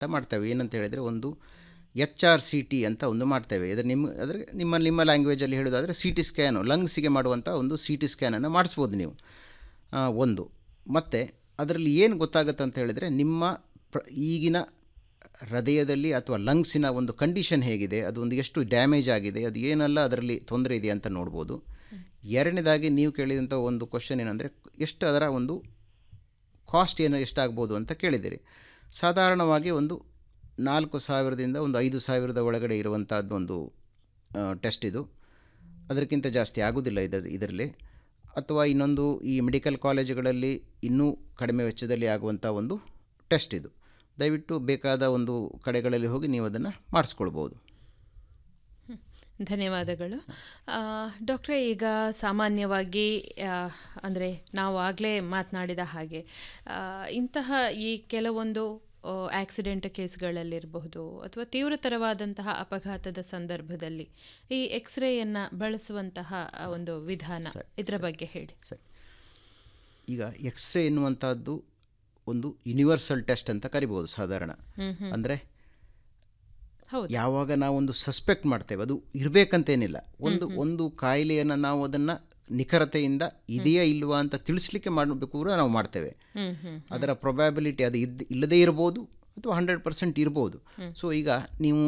ಅಂತ ಮಾಡ್ತೇವೆ ಏನಂತ ಹೇಳಿದರೆ ಒಂದು ಎಚ್ ಆರ್ ಸಿ ಟಿ ಅಂತ ಒಂದು ಮಾಡ್ತೇವೆ ಇದರ ನಿಮ್ಮ ಅದರ ನಿಮ್ಮ ನಿಮ್ಮ ಲ್ಯಾಂಗ್ವೇಜಲ್ಲಿ ಹೇಳೋದಾದರೆ ಸಿ ಟಿ ಸ್ಕ್ಯಾನು ಲಂಗ್ಸಿಗೆ ಮಾಡುವಂಥ ಒಂದು ಸಿ ಟಿ ಸ್ಕ್ಯಾನನ್ನು ಮಾಡಿಸ್ಬೋದು ನೀವು ಆ, ಒಂದು ಮತ್ತು ಅದರಲ್ಲಿ ಏನು ಗೊತ್ತಾಗುತ್ತೆ ಅಂತ ಹೇಳಿದರೆ ನಿಮ್ಮ ಪ್ರ ಈಗಿನ ಹೃದಯದಲ್ಲಿ ಅಥವಾ ಲಂಗ್ಸಿನ ಒಂದು ಕಂಡೀಷನ್ ಹೇಗಿದೆ ಅದು ಒಂದು ಎಷ್ಟು ಡ್ಯಾಮೇಜ್ ಆಗಿದೆ ಅದು ಏನೆಲ್ಲ ಅದರಲ್ಲಿ ತೊಂದರೆ ಇದೆ ಅಂತ ನೋಡ್ಬೋದು ಎರಡನೇದಾಗಿ ನೀವು ಕೇಳಿದಂಥ ಒಂದು ಕ್ವಶನ್ ಏನಂದರೆ ಎಷ್ಟು ಅದರ ಒಂದು ಕಾಸ್ಟ್ ಏನು ಎಷ್ಟಾಗ್ಬೋದು ಅಂತ ಕೇಳಿದ್ದೀರಿ ಸಾಧಾರಣವಾಗಿ ಒಂದು ನಾಲ್ಕು ಸಾವಿರದಿಂದ ಒಂದು ಐದು ಸಾವಿರದ ಒಳಗಡೆ ಇರುವಂಥದ್ದು ಒಂದು ಟೆಸ್ಟ್ ಇದು ಅದಕ್ಕಿಂತ ಜಾಸ್ತಿ ಆಗೋದಿಲ್ಲ ಇದರ ಇದರಲ್ಲಿ ಅಥವಾ ಇನ್ನೊಂದು ಈ ಮೆಡಿಕಲ್ ಕಾಲೇಜುಗಳಲ್ಲಿ ಇನ್ನೂ ಕಡಿಮೆ ವೆಚ್ಚದಲ್ಲಿ ಆಗುವಂಥ ಒಂದು ಟೆಸ್ಟ್ ಇದು ದಯವಿಟ್ಟು ಬೇಕಾದ ಒಂದು ಕಡೆಗಳಲ್ಲಿ ಹೋಗಿ ನೀವು ಅದನ್ನು ಮಾಡಿಸ್ಕೊಳ್ಬೋದು ಧನ್ಯವಾದಗಳು ಆ, ಡಾಕ್ಟ್ರೇ ಈಗ ಸಾಮಾನ್ಯವಾಗಿ ಅಂದರೆ ನಾವು ಆಗಲೇ ಮಾತನಾಡಿದ ಹಾಗೆ ಆ, ಇಂತಹ ಈ ಕೆಲವೊಂದು ಆಕ್ಸಿಡೆಂಟ್ ಕೇಸ್ಗಳಲ್ಲಿರಬಹುದು ಅಥವಾ ತೀವ್ರತರವಾದಂತಹ ಅಪಘಾತದ ಸಂದರ್ಭದಲ್ಲಿ ಈ ಎಕ್ಸ್ರೇಯನ್ನು ಬಳಸುವಂತಹ ಆ ಒಂದು ವಿಧಾನ ಇದರ ಬಗ್ಗೆ ಹೇಳಿ ಸರಿ ಈಗ ಎಕ್ಸ್ರೇ ಎನ್ನುವಂಥದ್ದು ಒಂದು ಯೂನಿವರ್ಸಲ್ ಟೆಸ್ಟ್ ಅಂತ ಕರಿಬೋದು ಸಾಧಾರಣ ಅಂದರೆ ಹೌದು ಯಾವಾಗ ನಾವೊಂದು ಸಸ್ಪೆಕ್ಟ್ ಮಾಡ್ತೇವೆ ಅದು ಇರಬೇಕಂತೇನಿಲ್ಲ ಒಂದು ಒಂದು ಕಾಯಿಲೆಯನ್ನು ನಾವು ಅದನ್ನು ನಿಖರತೆಯಿಂದ ಇದೆಯಾ ಇಲ್ವಾ ಅಂತ ತಿಳಿಸ್ಲಿಕ್ಕೆ ಮಾಡಬೇಕು ಕೂಡ ನಾವು ಮಾಡ್ತೇವೆ ಹ್ಮ್ ಹ್ಮ್ ಅದರ ಪ್ರೊಬ್ಯಾಬಿಲಿಟಿ ಅದು ಇದ್ದು ಇಲ್ಲದೇ ಇರ್ಬೋದು ಅಥವಾ ಹಂಡ್ರೆಡ್ ಪರ್ಸೆಂಟ್ ಇರ್ಬೋದು ಸೊ ಈಗ ನೀವು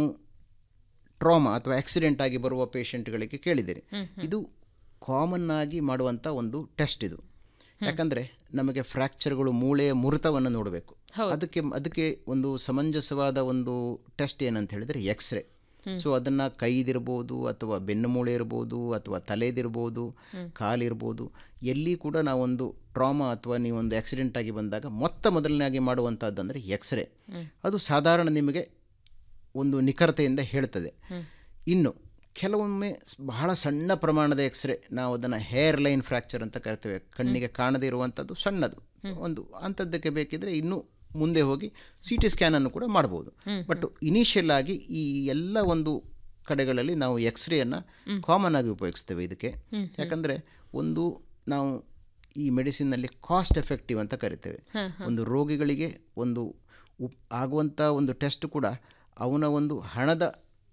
ಟ್ರಾಮಾ ಅಥವಾ ಆಕ್ಸಿಡೆಂಟ್ ಆಗಿ ಬರುವ ಪೇಷಂಟ್ಗಳಿಗೆ ಕೇಳಿದ್ದೀರಿ ಇದು ಕಾಮನ್ ಆಗಿ ಮಾಡುವಂಥ ಒಂದು ಟೆಸ್ಟ್ ಇದು ಯಾಕಂದರೆ ನಮಗೆ ಫ್ರ್ಯಾಕ್ಚರ್ಗಳು ಮೂಳೆಯ ಮುರಿತವನ್ನು ನೋಡಬೇಕು ಅದಕ್ಕೆ ಅದಕ್ಕೆ ಒಂದು ಸಮಂಜಸವಾದ ಒಂದು ಟೆಸ್ಟ್ ಏನಂತ ಹೇಳಿದರೆ ಎಕ್ಸ್ರೇ ಸೊ ಅದನ್ನು ಕೈದಿರ್ಬೋದು ಅಥವಾ ಬೆನ್ನು ಮೂಳೆ ಇರ್ಬೋದು ಅಥವಾ ತಲೆದಿರ್ಬೋದು ಕಾಲಿರ್ಬೋದು ಎಲ್ಲಿ ಕೂಡ ನಾವೊಂದು ಟ್ರಾಮಾ ಅಥವಾ ನೀವೊಂದು ಆಕ್ಸಿಡೆಂಟ್ ಆಗಿ ಬಂದಾಗ ಮೊತ್ತ ಮೊದಲನೇದಾಗಿ ಮಾಡುವಂಥದ್ದು ಅಂದರೆ ಎಕ್ಸ್ರೇ ಅದು ಸಾಧಾರಣ ನಿಮಗೆ ಒಂದು ನಿಖರತೆಯಿಂದ ಹೇಳ್ತದೆ ಇನ್ನು ಕೆಲವೊಮ್ಮೆ ಸ್- ಬಹಳ ಸಣ್ಣ ಪ್ರಮಾಣದ ಎಕ್ಸ್ರೇ ನಾವು ಅದನ್ನು ಹೇರ್ ಲೈನ್ ಫ್ರ್ಯಾಕ್ಚರ್ ಅಂತ ಕರಿತೇವೆ ಕಣ್ಣಿಗೆ ಕಾಣದೇ ಇರುವಂಥದ್ದು ಸಣ್ಣದು ಒಂದು ಅಂಥದ್ದಕ್ಕೆ ಬೇಕಿದ್ರೆ ಇನ್ನೂ ಮುಂದೆ ಹೋಗಿ ಸಿ ಟಿ ಸ್ಕ್ಯಾನನ್ನು ಕೂಡ ಮಾಡ್ಬೋದು ಬಟ್ ಇನಿಷಿಯಲ್ ಆಗಿ ಈ ಎಲ್ಲ ಒಂದು ಕಡೆಗಳಲ್ಲಿ ನಾವು ಎಕ್ಸ್ರೇಯನ್ನು ಕಾಮನ್ ಆಗಿ ಉಪಯೋಗಿಸ್ತೇವೆ ಇದಕ್ಕೆ ಯಾಕಂದರೆ ಒಂದು ನಾವು ಈ ಮೆಡಿಸಿನ್ನಲ್ಲಿ ಕಾಸ್ಟ್ ಎಫೆಕ್ಟಿವ್ ಅಂತ ಕರಿತೇವೆ ಒಂದು ರೋಗಿಗಳಿಗೆ ಒಂದು ಉಪ್ ಆಗುವಂಥ ಒಂದು ಟೆಸ್ಟ್ ಕೂಡ ಅವನ ಒಂದು ಹಣದ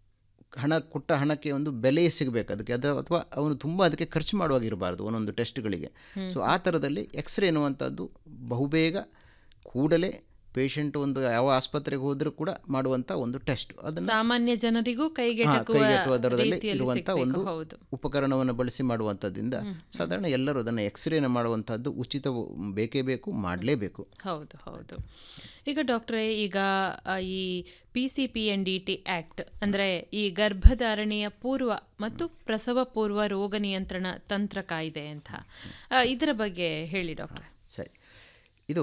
ಹಣ ಕೊಟ್ಟ ಹಣಕ್ಕೆ ಒಂದು ಬೆಲೆ ಸಿಗಬೇಕು ಅದಕ್ಕೆ ಅದರ ಅಥವಾ ಅವನು ತುಂಬ ಅದಕ್ಕೆ ಖರ್ಚು ಮಾಡುವಾಗಿರಬಾರ್ದು ಒಂದೊಂದು ಟೆಸ್ಟ್ಗಳಿಗೆ ಸೊ ಆ ಥರದಲ್ಲಿ ಎಕ್ಸ್ರೇ ಎನ್ನುವಂಥದ್ದು ಬಹುಬೇಗ ಕೂಡಲೇ ಪೇಷಂಟ್ ಒಂದು ಯಾವ ಆಸ್ಪತ್ರೆಗೆ ಹೋದರೂ ಕೂಡ ಮಾಡುವಂಥ ಒಂದು ಟೆಸ್ಟ್ ಅದನ್ನು ಸಾಮಾನ್ಯ ಜನರಿಗೂ ಕೈಗೆಟಕುವ ಕೈಗೆಟುವ ದರದಲ್ಲಿ ರೀತಿಯಲ್ಲಿ ಇರುವಂಥ ಸಿಗ್ಬೇಕು, ಒಂದು ಹೌದು ಉಪಕರಣವನ್ನು ಬಳಸಿ ಮಾಡುವಂಥದ್ದಿಂದ ಸಾಧಾರಣ ಎಲ್ಲರೂ ಅದನ್ನು ಎಕ್ಸ್ರೇನ ಮಾಡುವಂಥದ್ದು ಉಚಿತ ಬೇಕೇ ಬೇಕು ಮಾಡಲೇಬೇಕು ಹೌದು ಹೌದು ಈಗ ಡಾಕ್ಟ್ರೇ ಈಗ ಆ, ಈ P C P N D T act ಅಂದರೆ ಈ ಗರ್ಭಧಾರಣೆಯ ಪೂರ್ವ ಮತ್ತು ಪ್ರಸವ ಪೂರ್ವ ರೋಗ ನಿಯಂತ್ರಣ ತಂತ್ರ ಕಾಯ್ದೆ ಅಂತ ಆ, ಇದರ ಬಗ್ಗೆ ಹೇಳಿ ಡಾಕ್ಟ್ರೆ ಸರಿ ಇದು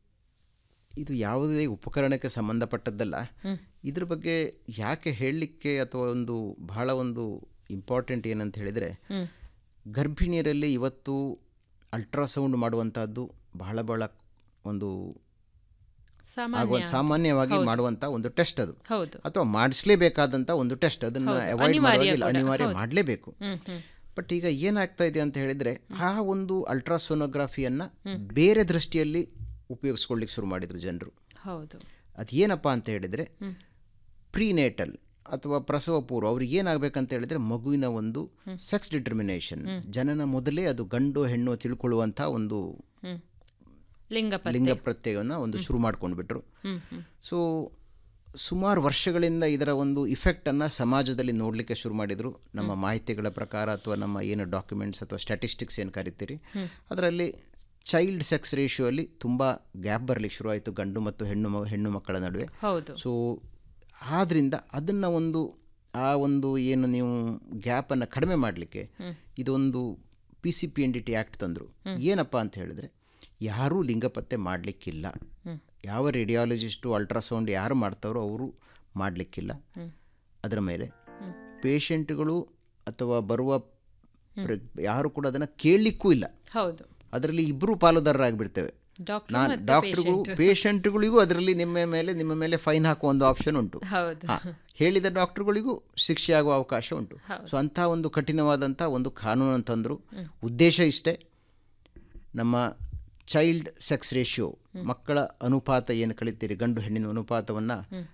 ಇದು ಯಾವುದೇ ಉಪಕರಣಕ್ಕೆ ಸಂಬಂಧಪಟ್ಟದ್ದಲ್ಲ ಇದ್ರ ಬಗ್ಗೆ ಯಾಕೆ ಹೇಳಲಿಕ್ಕೆ ಅಥವಾ ಒಂದು ಬಹಳ ಒಂದು ಇಂಪಾರ್ಟೆಂಟ್ ಏನಂತ ಹೇಳಿದರೆ ಗರ್ಭಿಣಿಯರಲ್ಲಿ ಇವತ್ತು ಅಲ್ಟ್ರಾಸೌಂಡ್ ಮಾಡುವಂಥದ್ದು ಬಹಳ ಬಹಳ ಒಂದು ಸಾಮಾನ್ಯ ಆಗುವ ಸಾಮಾನ್ಯವಾಗಿ ಮಾಡುವಂಥ ಒಂದು ಟೆಸ್ಟ್ ಅದು ಹೌದು ಅಥವಾ ಮಾಡಿಸ್ಲೇಬೇಕಾದಂಥ ಒಂದು ಟೆಸ್ಟ್ ಅದನ್ನು ಅವಾಯ್ಡ್ ಮಾಡೋದಿಲ್ಲ ಅನಿವಾರ್ಯ ಮಾಡಲೇಬೇಕು ಹ್ಮ್ ಹ್ಮ್ ಬಟ್ ಈಗ ಏನಾಗ್ತಾ ಇದೆ ಅಂತ ಹೇಳಿದರೆ ಆ ಒಂದು ಅಲ್ಟ್ರಾಸೋನೋಗ್ರಫಿಯನ್ನು ಬೇರೆ ದೃಷ್ಟಿಯಲ್ಲಿ ಉಪಯೋಗಿಸ್ಕೊಳ್ಳಿಕ್ಕೆ ಶುರು ಮಾಡಿದರು ಜನರು ಹೌದು ಅದು ಏನಪ್ಪ ಅಂತ ಹೇಳಿದರೆ ಪ್ರೀನೇಟಲ್ ಅಥವಾ ಪ್ರಸವ ಪೂರ್ವ ಅವ್ರಿಗೆ ಏನಾಗಬೇಕಂತ ಹೇಳಿದರೆ ಮಗುವಿನ ಒಂದು ಸೆಕ್ಸ್ ಡಿಟರ್ಮಿನೇಷನ್ ಜನನ ಮೊದಲೇ ಅದು ಗಂಡು ಹೆಣ್ಣು ತಿಳ್ಕೊಳ್ಳುವಂಥ ಒಂದು ಹ್ಮ್ ಲಿಂಗ ಲಿಂಗ ಪ್ರತ್ಯಯವನ್ನು ಒಂದು ಶುರು ಮಾಡ್ಕೊಂಡು ಬಿಟ್ರು ಹ್ಮ್ ಹ್ಮ್ ಸೊ ಸುಮಾರು ವರ್ಷಗಳಿಂದ ಇದರ ಒಂದು ಇಫೆಕ್ಟನ್ನು ಸಮಾಜದಲ್ಲಿ ನೋಡಲಿಕ್ಕೆ ಶುರು ಮಾಡಿದರು ನಮ್ಮ ಮಾಹಿತಿಗಳ ಪ್ರಕಾರ ಅಥವಾ ನಮ್ಮ ಏನು ಡಾಕ್ಯುಮೆಂಟ್ಸ್ ಅಥವಾ ಸ್ಟ್ಯಾಟಿಸ್ಟಿಕ್ಸ್ ಏನು ಕರಿತೀರಿ ಅದರಲ್ಲಿ ಚೈಲ್ಡ್ ಸೆಕ್ಸ್ ರೇಷಿಯೋ ಅಲ್ಲಿ ತುಂಬ ಗ್ಯಾಪ್ ಬರಲಿಕ್ಕೆ ಶುರುವಾಯಿತು ಗಂಡು ಮತ್ತು ಹೆಣ್ಣು ಮ ಹೆಣ್ಣು ಮಕ್ಕಳ ನಡುವೆ ಹೌದು ಸೊ ಆದ್ದರಿಂದ ಅದನ್ನು ಒಂದು ಆ ಒಂದು ಏನು ನೀವು ಗ್ಯಾಪನ್ನು ಕಡಿಮೆ ಮಾಡಲಿಕ್ಕೆ ಇದೊಂದು P C P N D T act ತಂದರು ಏನಪ್ಪ ಅಂತ ಹೇಳಿದ್ರೆ ಯಾರೂ ಲಿಂಗಪತ್ತೆ ಮಾಡಲಿಕ್ಕಿಲ್ಲ ಯಾವ ರೇಡಿಯಾಲಜಿಸ್ಟು ಅಲ್ಟ್ರಾಸೌಂಡ್ ಯಾರು ಮಾಡ್ತಾರೋ ಅವರು ಮಾಡಲಿಕ್ಕಿಲ್ಲ ಅದರ ಮೇಲೆ ಪೇಷಂಟ್ಗಳು ಅಥವಾ ಬರುವ ಪ್ರ- ಯಾರು ಕೂಡ ಅದನ್ನು ಕೇಳಲಿಕ್ಕೂ ಇಲ್ಲ ಹೌದು ಅದರಲ್ಲಿ ಇಬ್ಬರು ಪಾಲುದಾರರಾಗಿಬಿಡ್ತೇವೆ ಡಾಕ್ಟರ್ ನಾನು ಡಾಕ್ಟ್ರುಗಳು ಪೇಷಂಟ್ಗಳಿಗೂ ಅದರಲ್ಲಿ ನಿಮ್ಮ ಮೇಲೆ ನಿಮ್ಮ ಮೇಲೆ ಫೈನ್ ಹಾಕುವ ಒಂದು ಆಪ್ಷನ್ ಉಂಟು ಹೌದು ಹಾ, ಹೇಳಿದ ಡಾಕ್ಟ್ರುಗಳಿಗೂ ಶಿಕ್ಷೆ ಆಗುವ ಅವಕಾಶ ಉಂಟು ಸೊ ಅಂಥ ಒಂದು ಕಠಿಣವಾದಂಥ ಒಂದು ಕಾನೂನು ತಂದರು ಉದ್ದೇಶ ಇಷ್ಟೇ ನಮ್ಮ ಚೈಲ್ಡ್ ಸೆಕ್ಸ್ ರೇಷಿಯೋ ಮಕ್ಕಳ ಅನುಪಾತ ಏನು ಕಳಿತೀರಿ ಗಂಡು ಹೆಣ್ಣಿನ ಅನುಪಾತವನ್ನು